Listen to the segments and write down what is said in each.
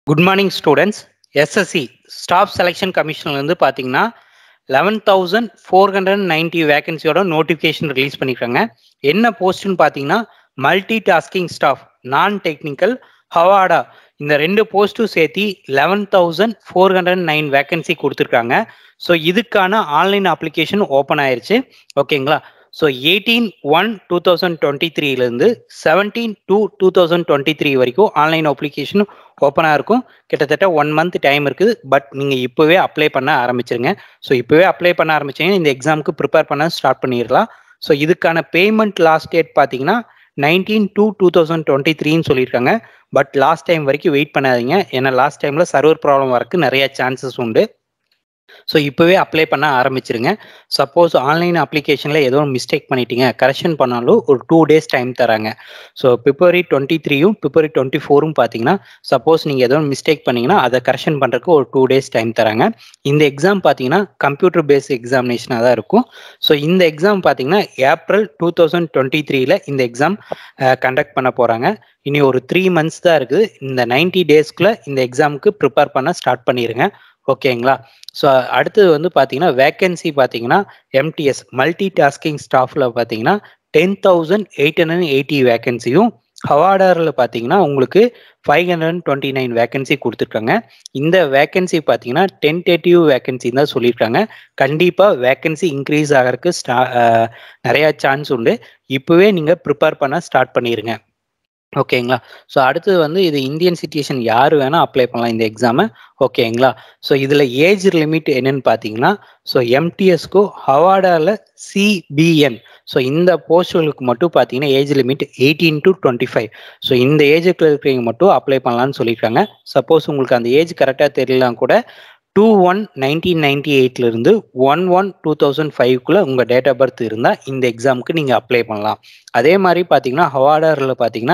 Good morning students SSC staff selection கமிஷன்லேருந்து பார்த்தீங்கன்னா eleven thousand four hundred ninety வேகன்சியோட notification release பண்ணியிருக்காங்க என்ன போஸ்ட்னு பார்த்தீங்கன்னா multi tasking staff non technical ஹவாடா இந்த ரெண்டு போஸ்ட்டும் சேர்த்து eleven thousand four hundred nine vacancy கொடுத்துருக்காங்க ஸோ இதுக்கான ஆன்லைன் அப்ளிகேஷன் ஓப்பன் ஆயிருச்சு ஓகேங்களா so eighteen one two thousand twenty த்ரீலேருந்து seventeen two two thousand twenty three வரைக்கும் ஆன்லைன் அப்ளிகேஷன் ஓப்பனாக இருக்கும் கிட்டத்தட்ட ஒன் மந்த் டைம் இருக்குது பட் நீங்கள் இப்போவே அப்ளை பண்ண ஆரம்பிச்சிருங்க ஸோ இப்போவே அப்ளை பண்ண ஆரம்பிச்சிங்கன்னா இந்த எக்ஸாமுக்கு ப்ரிப்பேர் பண்ண ஸ்டார்ட் பண்ணிடலாம் ஸோ இதுக்கான பேமெண்ட் லாஸ்ட் டேட் பார்த்தீங்கன்னா nineteen two two thousand twenty த்ரீன்னு சொல்லியிருக்காங்க பட் லாஸ்ட் டைம் வரைக்கும் வெயிட் பண்ணாதீங்க ஏன்னா லாஸ்ட் டைமில் சர்வர் ப்ராப்ளம் வரக்கு நிறைய சான்சஸ் உண்டு ஸோ இப்போவே அப்ளை பண்ண ஆரம்பிச்சிருங்க சப்போஸ் ஆன்லைன் அப்ளிகேஷனில் ஏதோ மிஸ்டேக் பண்ணிட்டீங்க கரெக்ஷன் பண்ணாலும் ஒரு டூ டேஸ் டைம் தராங்க ஸோ பிப்ரவரி டுவெண்ட்டி த்ரீயும் பிப்ரவரி டுவெண்ட்டி ஃபோரும் பார்த்தீங்கன்னா சப்போஸ் நீங்கள் ஏதோ மிஸ்டேக் பண்ணீங்கன்னா அதை கரெக்ஷன் பண்ணுறதுக்கு ஒரு டூ டேஸ் டைம் தராங்க இந்த எக்ஸாம் பார்த்தீங்கன்னா கம்ப்யூட்டர் பேஸ்ட் எக்ஸாமினேஷனாக தான் இருக்கும் ஸோ இந்த எக்ஸாம் பார்த்தீங்கன்னா ஏப்ரல் டூ தௌசண்ட் டுவெண்ட்டி த்ரீல இந்த எக்ஸாம் கண்டக்ட் பண்ண போகிறாங்க இனி ஒரு த்ரீ மந்த்ஸ் தான் இருக்குது இந்த நைன்டி டேஸ்க்குள்ளே இந்த எக்ஸாமுக்கு ப்ரிப்பேர் பண்ண ஸ்டார்ட் பண்ணிடுங்க ஓகேங்களா ஸோ அடுத்தது வந்து பார்த்தீங்கன்னா வேக்கன்சி பார்த்தீங்கன்னா எம்டிஎஸ் மல்டி டாஸ்கிங் ஸ்டாஃபில் பார்த்தீங்கன்னா ten thousand eight hundred eighty வேக்கன்சியும் ஹவாடாரில் பார்த்தீங்கன்னா உங்களுக்கு five hundred twenty nine vacancy கொடுத்துருக்காங்க இந்த வேக்கன்சி பார்த்தீங்கன்னா டென்டேட்டிவ் வேக்கன்சி தான் சொல்லியிருக்காங்க கண்டிப்பாக வேக்கன்சி இன்க்ரீஸ் ஆகிறதுக்கு ஸ்டா நிறையா சான்ஸ் உண்டு இப்போவே நீங்கள் ப்ரிப்பேர் பண்ண ஸ்டார்ட் பண்ணிடுங்க ஓகேங்களா ஸோ அடுத்தது வந்து இது இந்தியன் சிட்டிசன் யார் வேணால் அப்ளை பண்ணலாம் இந்த எக்ஸாமை ஓகேங்களா ஸோ இதில் ஏஜ் லிமிட் என்னன்னு பார்த்தீங்கன்னா ஸோ எம்டிஎஸ்க்கு ஹவாடாவில் சிபிஎன் ஸோ இந்த போஸ்டுகளுக்கு மட்டும் பார்த்தீங்கன்னா age limit eighteen to twenty five so இந்த ஏஜுக்கு இருக்கிறவங்க மட்டும் அப்ளை பண்ணலான்னு சொல்லியிருக்காங்க சப்போஸ் உங்களுக்கு அந்த ஏஜ் கரெக்டாக தெரியலாம் கூட டூ ஒன் நைன்டீன் நைன்டி எயிட்லேருந்து ஒன் ஒன் டூ தௌசண்ட் ஃபைவ்க்குள்ளே உங்கள் டேட் ஆஃப் பர்த் இருந்தால் இந்த எக்ஸாமுக்கு நீங்கள் அப்ளை பண்ணலாம் அதே மாதிரி பார்த்தீங்கன்னா ஹவாடாரில் பார்த்தீங்கன்னா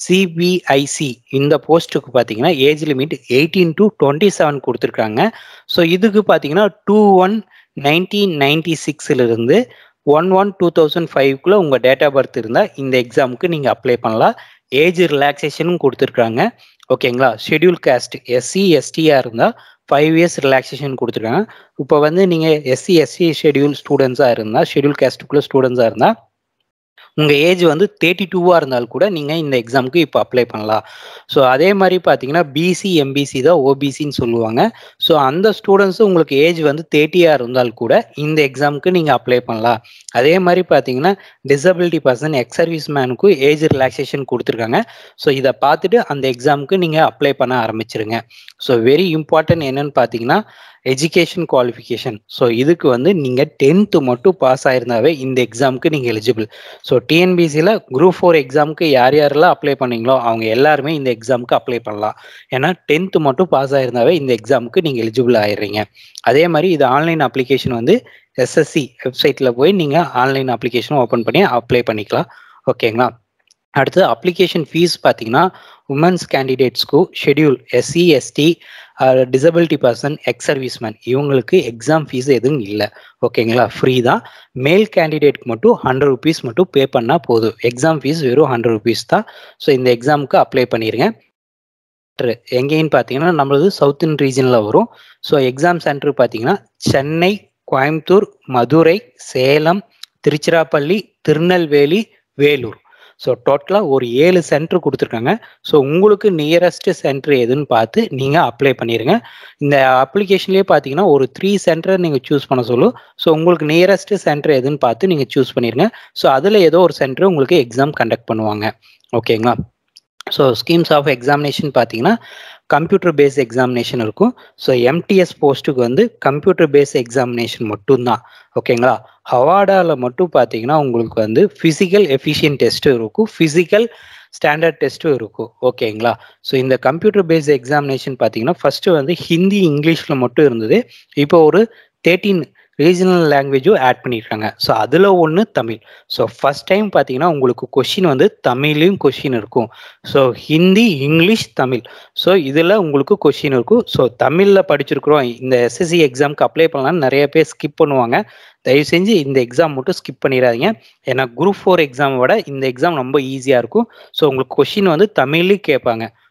சிபிஐசி இந்த போஸ்ட்டுக்கு பார்த்தீங்கன்னா age limit eighteen to twenty seven கொடுத்துருக்காங்க ஸோ இதுக்கு பார்த்தீங்கன்னா டூ ஒன் நைன்டீன் நைன்டி சிக்ஸ்லேருந்து ஒன் ஒன் டூ தௌசண்ட் ஃபைவ்க்குள்ளே உங்கள் டேட் ஆஃப் பர்த் இருந்தால் இந்த எக்ஸாமுக்கு நீங்கள் அப்ளை பண்ணலாம் ஏஜ் ரிலாக்ஸேஷனும் கொடுத்துருக்காங்க ஓகேங்களா ஷெடியூல் காஸ்ட் எஸ்சி எஸ்டியாக இருந்தால் ஃபைவ் இயர்ஸ் ரிலாக்ஸேஷன் கொடுத்துருக்காங்க இப்போ வந்து நீங்கள் எஸ்சி எஸ்சி ஷெடியூல் ஸ்டூடெண்ட்ஸாக இருந்தால் ஷெடியூல் கேஸ்ட்டுக்குள்ளே ஸ்டூடெண்ட்ஸாக இருந்தால் உங்கள் ஏஜ் வந்து தேர்ட்டி டூவாக இருந்தால் கூட நீங்கள் இந்த எக்ஸாமுக்கு இப்போ அப்ளை பண்ணலாம் ஸோ அதே மாதிரி பார்த்தீங்கன்னா பிசி எம்பிசி தான் ஓபிசின்னு சொல்லுவாங்க ஸோ அந்த ஸ்டூடெண்ட்ஸும் உங்களுக்கு ஏஜ் வந்து தேர்ட்டியாக இருந்தால் கூட இந்த எக்ஸாமுக்கு நீங்கள் அப்ளை பண்ணலாம் அதே மாதிரி பார்த்தீங்கன்னா டிசபிலிட்டி பர்சன் எக்ஸ் சர்வீஸ் மேனுக்கும் ஏஜ் ரிலாக்ஸேஷன் கொடுத்துருக்காங்க ஸோ இதை பார்த்துட்டு அந்த எக்ஸாமுக்கு நீங்கள் அப்ளை பண்ண ஆரம்பிச்சிருங்க ஸோ வெரி இம்பார்ட்டன்ட் என்னன்னு பார்த்தீங்கன்னா எஜுகேஷன் குவாலிஃபிகேஷன் ஸோ இதுக்கு வந்து நீங்கள் டென்த்து மட்டும் பாஸ் ஆயிருந்தாவே இந்த எக்ஸாமுக்கு நீங்கள் எலிஜிபிள் ஸோ டிஎன்பிசியில் குரூப் ஃபோர் எக்ஸாமுக்கு யார் யாரெல்லாம் அப்ளை பண்ணீங்களோ அவங்க எல்லாருமே இந்த எக்ஸாமுக்கு அப்ளை பண்ணலாம் ஏன்னா டென்த்து மட்டும் பாஸ் ஆயிருந்தாவே இந்த எக்ஸாமுக்கு நீங்கள் எலிஜிபிள் ஆயிடுறீங்க அதே மாதிரி இது ஆன்லைன் அப்ளிகேஷன் வந்து எஸ்எஸ்சி வெப்சைட்டில் போய் நீங்கள் ஆன்லைன் அப்ளிகேஷன் ஓப்பன் பண்ணி அப்ளை பண்ணிக்கலாம் ஓகேங்களா அடுத்து அப்ளிகேஷன் ஃபீஸ் பார்த்தீங்கன்னா உமன்ஸ் கேண்டிடேட்ஸ்க்கு schedule SC ST disability person ex serviceman இவங்களுக்கு எக்ஸாம் ஃபீஸ் எதுவும் இல்லை ஓகேங்களா ஃப்ரீ தான் மேல் கேண்டிடேட்க்கு மட்டும் ஹண்ட்ரட் ருபீஸ் மட்டும் பே பண்ணால் போதும் எக்ஸாம் ஃபீஸ் வெறும் ஹண்ட்ரட் ருபீஸ் தான் ஸோ இந்த எக்ஸாமுக்கு அப்ளை பண்ணிடுங்க எங்கேன்னு பார்த்தீங்கன்னா நம்மளது சவுத்தன் ரீஜனில் வரும் ஸோ எக்ஸாம் சென்டர் பார்த்தீங்கன்னா சென்னை கோயம்புத்தூர் மதுரை சேலம் திருச்சிராப்பள்ளி திருநெல்வேலி வேலூர் ஸோ டோட்டலாக ஒரு ஏழு சென்டர் கொடுத்துருக்காங்க ஸோ உங்களுக்கு நியரஸ்ட் சென்டர் எதுன்னு பார்த்து நீங்கள் அப்ளை பண்ணிடுங்க இந்த அப்ளிகேஷன்லேயே பார்த்தீங்கன்னா ஒரு த்ரீ சென்டர் நீங்கள் சூஸ் பண்ண சொல்லும் ஸோ உங்களுக்கு நியரஸ்ட் சென்டர் எதுன்னு பார்த்து நீங்கள் சூஸ் பண்ணிடுங்க ஸோ அதில் ஏதோ ஒரு சென்டர் உங்களுக்கு எக்ஸாம் கண்டக்ட் பண்ணுவாங்க ஓகேங்களா ஸோ ஸ்கீம்ஸ் ஆஃப் எக்ஸாமினேஷன் பார்த்தீங்கன்னா கம்ப்யூட்டர் பேஸ் எக்ஸாமினேஷன் இருக்கும் ஸோ எம்டிஎஸ் போஸ்ட்டுக்கு வந்து கம்ப்யூட்டர் பேஸ் எக்ஸாமினேஷன் மட்டும்தான் ஓகேங்களா ஹவாடாவில் மட்டும் பார்த்தீங்கன்னா உங்களுக்கு வந்து ஃபிசிக்கல் எஃபிஷியன்ட் டெஸ்ட்டும் இருக்கும் ஃபிசிக்கல் ஸ்டாண்டர்ட் டெஸ்ட்டும் இருக்கும் ஓகேங்களா ஸோ இந்த கம்ப்யூட்டர் பேஸ் எக்ஸாமினேஷன் பார்த்தீங்கன்னா ஃபர்ஸ்ட் வந்து ஹிந்தி இங்கிலீஷில் மட்டும் இருந்தது இப்போ ஒரு தேர்ட்டீன் ரீஜனல் லாங்குவேஜும் ஆட் பண்ணியிருக்காங்க ஸோ அதில் ஒன்று தமிழ் ஸோ ஃபஸ்ட் டைம் பார்த்தீங்கன்னா உங்களுக்கு கொஷின் வந்து தமிழ்லையும் கொஷின் இருக்கும் so Hindi English Tamil so இதில் உங்களுக்கு கொஷின் இருக்கும் ஸோ தமிழில் படிச்சிருக்கிறோம் இந்த எஸ்எஸ்சி எக்ஸாமுக்கு அப்ளை பண்ணலாம்னு நிறைய பேர் ஸ்கிப் பண்ணுவாங்க தயவு செஞ்சு இந்த எக்ஸாம் மட்டும் ஸ்கிப் பண்ணிடாதீங்க ஏன்னா குரூப் ஃபோர் எக்ஸாமை விட இந்த எக்ஸாம் ரொம்ப ஈஸியாக இருக்கும் ஸோ உங்களுக்கு கொஷின் வந்து தமிழ்லேயும் கேட்பாங்க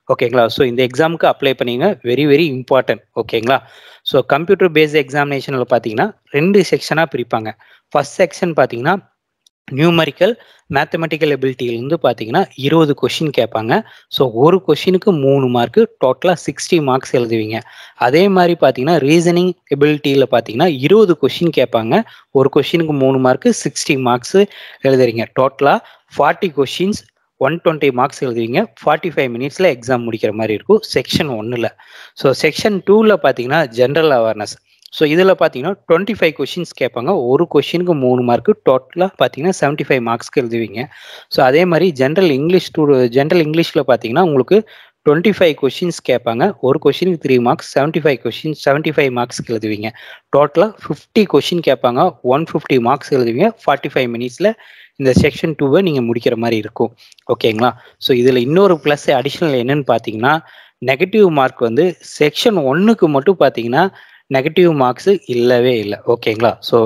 ஓகேங்களா ஸோ இந்த எக்ஸாமுக்கு அப்ளை பண்ணிங்க வெரி வெரி இம்பார்ட்டன்ட் ஓகேங்களா ஸோ கம்ப்யூட்டர் பேஸ்ட் எக்ஸாமினேஷனில் பார்த்தீங்கன்னா ரெண்டு செக்ஷனாக பிரிப்பாங்க ஃபர்ஸ்ட் செக்ஷன் பார்த்தீங்கன்னா நியூமரிக்கல் மேத்தமெட்டிக்கல் எபிலிட்டியிலேருந்து பார்த்தீங்கன்னா இருபது கொஷின் கேட்பாங்க ஸோ ஒரு கொஷினுக்கு மூணு மார்க்கு டோட்டலாக சிக்ஸ்டி மார்க்ஸ் எழுதுவீங்க அதே மாதிரி பார்த்தீங்கன்னா ரீசனிங் எபிலிட்டியில் பார்த்தீங்கன்னா இருபது கொஷின் கேட்பாங்க ஒரு கொஷினுக்கு மூணு மார்க்கு சிக்ஸ்டி மார்க்ஸ் எழுதுறீங்க டோட்டலாக forty questions one twenty marks எழுதுவீங்க ஃபார்ட்டி ஃபைவ் மினிட்ஸில் எக்ஸாம் முடிக்கிற மாதிரி இருக்கும் செக்ஷன் ஒன்றில் ஸோ செக்ஷன் டூவில் பார்த்தீங்கன்னா ஜென்ரல் அவேர்னஸ் ஸோ இதில் பார்த்தீங்கன்னா டுவெண்ட்டி ஃபைவ் கொஷின்ஸ் கேட்பாங்க ஒரு கொஷினுக்கு மூணு மார்க்கு டோட்டலாக பார்த்தீங்கன்னா செவன்ட்டி ஃபைவ் மார்க்ஸ்க்கு எழுதுவீங்க ஸோ அதே மாதிரி ஜென்ரல் இங்கிலீஷ் டூ ஜென்ரல் இங்கிலீஷில் பார்த்தீங்கன்னா உங்களுக்கு டுவெண்ட்டி ஃபைவ் கொஷின்ஸ் கேட்பாங்க ஒரு கொஷினுக்கு three marks seventy five question seventy five மார்க்ஸ்க்கு எழுதுவீங்க டோட்டலாக ஃபிஃப்டி கொஷின் கேட்பாங்க ஒன் ஃபிஃப்டி மார்க்ஸ் எழுதுவீங்க ஃபார்ட்டி ஃபைவ் மினிட்ஸில் இந்த செக்ஷன் டூவை நீங்கள் முடிக்கிற மாதிரி இருக்கும் ஓகேங்களா ஸோ இதில் இன்னொரு ப்ளஸ் அடிஷ்னல் என்னன்னு பார்த்தீங்கன்னா நெகட்டிவ் மார்க் வந்து செக்ஷன் ஒன்றுக்கு மட்டும் பார்த்தீங்கன்னா நெகட்டிவ் மார்க்ஸ் இல்லவே இல்லை ஓகேங்களா ஸோ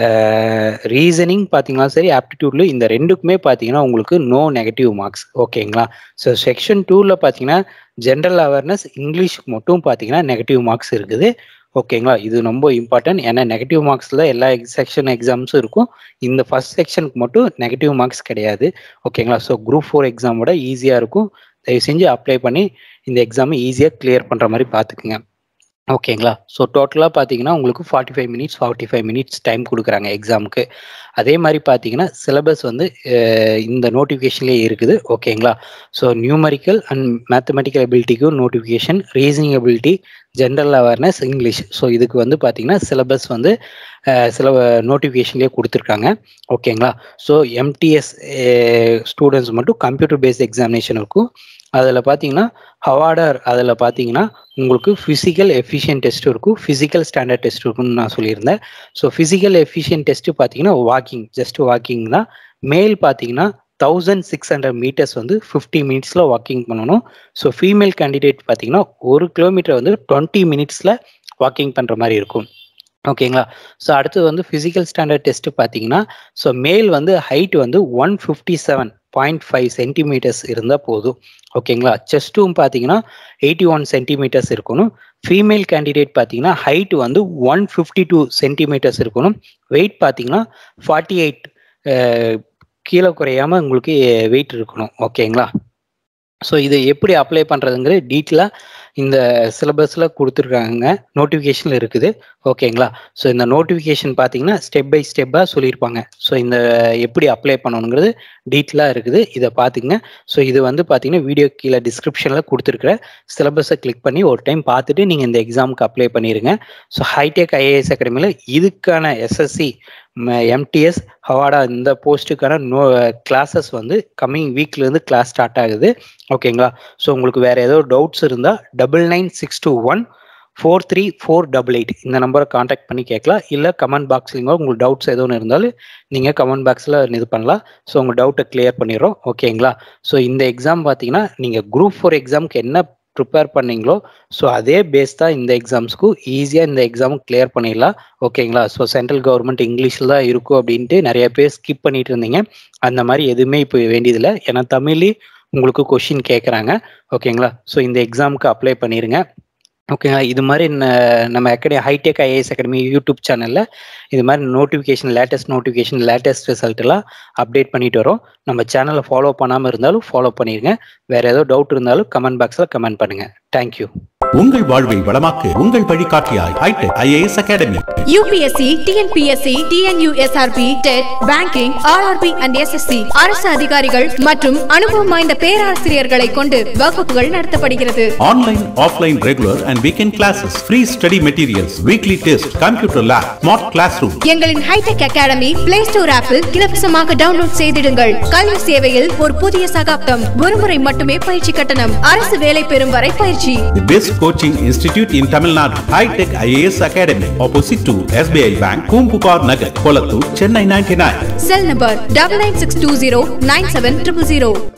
ரீசனிங் பார்த்தீங்கன்னா சரி ஆப்டிடியூட்ல இந்த ரெண்டுக்குமே பார்த்தீங்கன்னா உங்களுக்கு நோ நெகட்டிவ் மார்க்ஸ் ஓகேங்களா ஸோ செக்ஷன் டூவில் பார்த்தீங்கன்னா ஜென்ரல் அவேர்னஸ் இங்கிலீஷ்க்கு மட்டும் பார்த்தீங்கன்னா நெகட்டிவ் மார்க்ஸ் இருக்குது ஓகேங்களா இது ரொம்ப இம்பார்ட்டன்ட் ஏன்னா நெகட்டிவ் மார்க்ஸில் எல்லா செக்ஷன் எக்ஸாம்ஸும் இருக்கும் இந்த ஃபர்ஸ்ட் செக்ஷனுக்கு மட்டும் நெகட்டிவ் மார்க்ஸ் கிடையாது ஓகேங்களா ஸோ குரூப் ஃபோர் எக்ஸாமோட ஈஸியாக இருக்கும் தயவு செஞ்சு அப்ளை பண்ணி இந்த எக்ஸாமை ஈஸியாக கிளியர் பண்ணுற மாதிரி பார்த்துக்குங்க ஓகேங்களா ஸோ டோட்டலாக பார்த்தீங்கன்னா உங்களுக்கு forty five minutes forty five minutes time கொடுக்குறாங்க எக்ஸாமுக்கு அதே மாதிரி பார்த்தீங்கன்னா சிலபஸ் வந்து இந்த நோட்டிஃபிகேஷன்லேயே இருக்குது ஓகேங்களா ஸோ நியூமரிக்கல் அண்ட் மேத்தமெட்டிக்கல் எபிலிட்டிக்கும் notification reasoning ability general awareness English so இதுக்கு வந்து பார்த்தீங்கன்னா சிலபஸ் வந்து சில நோட்டிஃபிகேஷன்லேயே கொடுத்துருக்காங்க ஓகேங்களா ஸோ எம்டிஎஸ் ஸ்டூடெண்ட்ஸ் மட்டும் கம்ப்யூட்டர் பேஸ்ட் எக்ஸாமினேஷன் இருக்கும் அதில் பார்த்தீங்கன்னா ஹவார்டர் அதில் பார்த்தீங்கன்னா உங்களுக்கு ஃபிசிக்கல் எஃபிஷியன்ட் டெஸ்ட் இருக்கும் ஃபிசிக்கல் ஸ்டாண்டர்ட் டெஸ்ட் இருக்கும்னு நான் சொல்லியிருந்தேன் ஸோ ஃபிசிக்கல் எஃபிஷியன்ட் டெஸ்ட் பார்த்தீங்கன்னா வாக்கிங் ஜஸ்ட் வாக்கிங் தான் மேல் பார்த்தீங்கன்னா தௌசண்ட் சிக்ஸ் ஹண்ட்ரட் மீட்டர்ஸ் வந்து ஃபிஃப்டி மினிட்ஸில் வாக்கிங் பண்ணணும் ஸோ ஃபீமேல் கேண்டிடேட் பார்த்தீங்கன்னா ஒரு கிலோமீட்டர் வந்து டுவெண்ட்டி மினிட்ஸில் வாக்கிங் பண்ணுற மாதிரி இருக்கும் ஓகேங்களா ஸோ அடுத்தது வந்து ஃபிசிக்கல் ஸ்டாண்டர்ட் டெஸ்ட் பார்த்தீங்கன்னா ஸோ மேல் வந்து ஹைட் வந்து one fifty seven point five centimetres இருந்தால் போதும் ஓகேங்களா செஸ்ட்டும் பார்த்தீங்கன்னா எயிட்டி ஒன் சென்டிமீட்டர்ஸ் இருக்கணும் ஃபீமேல் கேண்டிடேட் பார்த்தீங்கன்னா ஹைட் வந்து ஒன் ஃபிஃப்டி டூ சென்டிமீட்டர்ஸ் இருக்கணும் வெயிட் பார்த்தீங்கன்னா ஃபார்ட்டி எயிட் கீழே குறையாமல் உங்களுக்கு வெயிட் இருக்கணும் ஓகேங்களா ஸோ இதை எப்படி அப்ளை பண்ணுறதுங்கிறது டீட்டெயிலாக இந்த சிலபஸில் கொடுத்துருக்காங்க நோட்டிஃபிகேஷனில் இருக்குது ஓகேங்களா ஸோ இந்த நோட்டிஃபிகேஷன் பார்த்தீங்கன்னா ஸ்டெப் பை ஸ்டெப்பாக சொல்லியிருப்பாங்க ஸோ இந்த எப்படி அப்ளை பண்ணணுங்கிறது டீட்டெயிலாக இருக்குது இதை பார்த்துங்க ஸோ இது வந்து பார்த்தீங்கன்னா வீடியோ கீழே டிஸ்கிரிப்ஷனில் கொடுத்துருக்குற சிலபஸை கிளிக் பண்ணி ஒரு டைம் பார்த்துட்டு நீங்கள் இந்த எக்ஸாமுக்கு அப்ளை பண்ணிடுங்க ஸோ ஹைடெக் ஐஏஎஸ் அகாடமியில் இதுக்கான எஸ்எஸ்சி எம்டிஎஸ் ஹவாடா இந்த போஸ்ட்டுக்கான நோ கிளாஸஸ் வந்து கம்மிங் வீக்லேருந்து கிளாஸ் ஸ்டார்ட் ஆகுது ஓகேங்களா ஸோ உங்களுக்கு வேறு ஏதோ டவுட்ஸ் இருந்தால் double nine six two one four three four double eight இந்த நம்பரை காண்டாக்ட் பண்ணி கேட்கலாம் இல்லை கமெண்ட் பாக்ஸ்லிங்க உங்களுக்கு டவுட்ஸ் எதுவும் இருந்தாலும் நீங்கள் கமெண்ட் பாக்ஸில் இது பண்ணலாம் ஸோ உங்கள் டவுட்டை கிளியர் பண்ணிடுறோம் ஓகேங்களா ஸோ இந்த எக்ஸாம் பார்த்தீங்கன்னா நீங்கள் குரூப் ஃபோர் எக்ஸாமுக்கு என்ன ப்ரிப்பேர் பண்ணீங்களோ ஸோ அதே பேஸ் தான் இந்த எக்ஸாம்ஸ்க்கும் ஈஸியாக இந்த எக்ஸாமும் கிளியர் பண்ணிடலாம் ஓகேங்களா ஸோ சென்ட்ரல் கவர்மெண்ட் இங்கிலீஷில் தான் இருக்கும் அப்படின்ட்டு நிறைய பேர் ஸ்கிப் பண்ணிட்டு இருந்தீங்க அந்த மாதிரி எதுவுமே இப்போ வேண்டியதில்லை ஏன்னா தமிழ்லேயே உங்களுக்கு கொஷின் கேட்குறாங்க ஓகேங்களா ஸோ இந்த எக்ஸாமுக்கு அப்ளை பண்ணிடுங்க ஓகேங்களா இது மாதிரி நம்ம academy hitech IAS academy YouTube சேனலில் இது மாதிரி notification latest notification latest result எல்லாம் அப்டேட் பண்ணிட்டு வரோம் நம்ம சேனலை ஃபாலோ பண்ணாமல் இருந்தாலும் ஃபாலோ பண்ணிடுங்க வேற ஏதோ டவுட் இருந்தாலும் கமெண்ட் பாக்ஸில் கமெண்ட் பண்ணுங்க தேங்க்யூ உங்கள் வாழ்வை வளமாக்க உங்கள் வழிகாட்டியாய் hitech IAS academy UPSC TNPSC TNUSRB TET banking RRB and SSC அரசு அதிகாரிகள் மற்றும் அனுபவம் வாய்ந்த பேராசிரியர்களை கொண்டு வகுப்புகள் நடத்தப்படுகிறது online offline regular and weekend classes free study materials weekly test computer lab smart class room எங்களின் ஹைடெக் அகாடமி பிளே ஸ்டோர் ஆப்பில் இலவசமாக டவுன்லோட் செய்திடுங்கள் கல்வி சேவையில் ஒரு புதிய சகாப்தம் ஒருமுறை மட்டுமே பயிற்சி கட்டணம் அரசு வேலை பெறும் வரை பயிற்சி The best coaching institute in Tamil Nadu, High Tech IAS Academy, opposite to SBI Bank, Kumpupar Nagar, Kolattur, Chennai 99. Cell number double nine six two zero nine seven triple zero